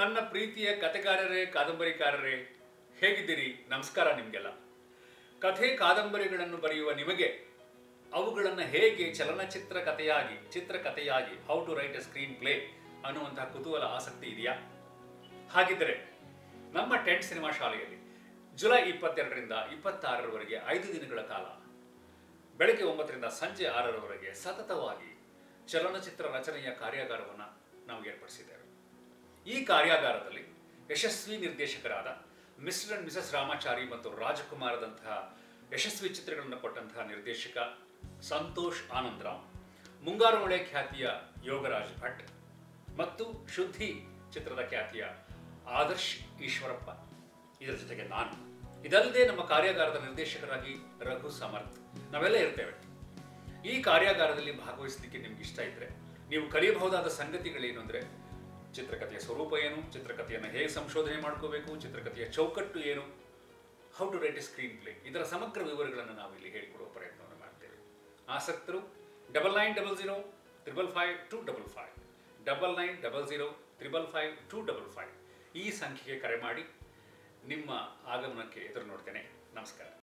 ನನ್ನ ಪ್ರೀತಿಯ ಕಥೆಗಾರರೇ ಕಾದಂಬರಿಕಾರರೇ ಹೇಗಿದ್ದೀರಿ ನಮಸ್ಕಾರ ನಿಮಗೆಲ್ಲ ಕಥೆ ಕಾದಂಬರಿಗಳನ್ನು ಬರೆಯುವ ನಿಮಗೆ ಅವುಗಳನ್ನು ಹೇಗೆ ಚಲನಚಿತ್ರ ಕಥೆಯಾಗಿ ಚಿತ್ರಕಥೆಯಾಗಿ how to write a screenplay ಅನ್ನುವಂತಹ ಕುತೂಹಲ ಆಸಕ್ತಿ ಇದೆಯಾ ಹಾಗಿದ್ದರೆ ನಮ್ಮ ಟೆಂಟ್ ಸಿನಿಮಾ ಶಾಲೆಯಲ್ಲಿ ಜುಲೈ ಇಪ್ಪತ್ತೆರಡರಿಂದ ಇಪ್ಪತ್ತಾರರವರೆಗೆ ಐದು ದಿನಗಳ ಕಾಲ ಬೆಳಗ್ಗೆ ಒಂಬತ್ತರಿಂದ ಸಂಜೆ ಆರರವರೆಗೆ ಸತತವಾಗಿ ಚಲನಚಿತ್ರ ರಚನೆಯ ಕಾರ್ಯಾಗಾರವನ್ನು ನಾವು ಏರ್ಪಡಿಸಿದ್ದೇವೆ ಈ ಕಾರ್ಯಾಗಾರದಲ್ಲಿ ಯಶಸ್ವಿ ನಿರ್ದೇಶಕರಾದ ಮಿಸ್ಟರ್ ಅಂಡ್ ಮಿಸಸ್ ರಾಮಾಚಾರಿ ಮತ್ತು ರಾಜಕುಮಾರದಂತಹ ಯಶಸ್ವಿ ಚಿತ್ರಗಳನ್ನು ಕೊಟ್ಟಂತಹ ನಿರ್ದೇಶಕ ಸಂತೋಷ್ ಆನಂದರಾವ್ ಮುಂಗಾರು ಮಳೆ ಖ್ಯಾತಿಯ ಯೋಗರಾಜ್ ಭಟ್ ಮತ್ತು ಶುದ್ಧಿ ಚಿತ್ರದ ಖ್ಯಾತಿಯ ಆದರ್ಶ್ ಈಶ್ವರಪ್ಪ ಇದರ ಜೊತೆಗೆ ನಾನು ಇದಲ್ಲದೆ ನಮ್ಮ ಕಾರ್ಯಾಗಾರದ ನಿರ್ದೇಶಕರಾಗಿ ರಘು ಸಮರ್ಥ್ ನಾವೆಲ್ಲ ಇರ್ತೇವೆ ಈ ಕಾರ್ಯಾಗಾರದಲ್ಲಿ ಭಾಗವಹಿಸಲಿಕ್ಕೆ ನಿಮ್ಗೆ ಇಷ್ಟ ಇದ್ರೆ ನೀವು ಕಲಿಯಬಹುದಾದ ಸಂಗತಿಗಳೇನು ಅಂದರೆ ಚಿತ್ರಕಥೆಯ ಸ್ವರೂಪ ಏನು ಚಿತ್ರಕಥೆಯನ್ನು ಹೇಗೆ ಸಂಶೋಧನೆ ಮಾಡ್ಕೋಬೇಕು ಚಿತ್ರಕಥೆಯ ಚೌಕಟ್ಟು ಏನು how to write a screenplay ಇದರ ಸಮಗ್ರ ವಿವರಗಳನ್ನು ನಾವು ಇಲ್ಲಿ ಹೇಳಿಕೊಡುವ ಪ್ರಯತ್ನವನ್ನು ಮಾಡ್ತೇವೆ ಆಸಕ್ತರು double nine double zero triple five two double five double nine double zero triple five two double five ಈ ಸಂಖ್ಯೆಗೆ ಕರೆ ಮಾಡಿ ನಿಮ್ಮ ಆಗಮನಕ್ಕೆ ಎದುರು ನೋಡ್ತೇನೆ ನಮಸ್ಕಾರ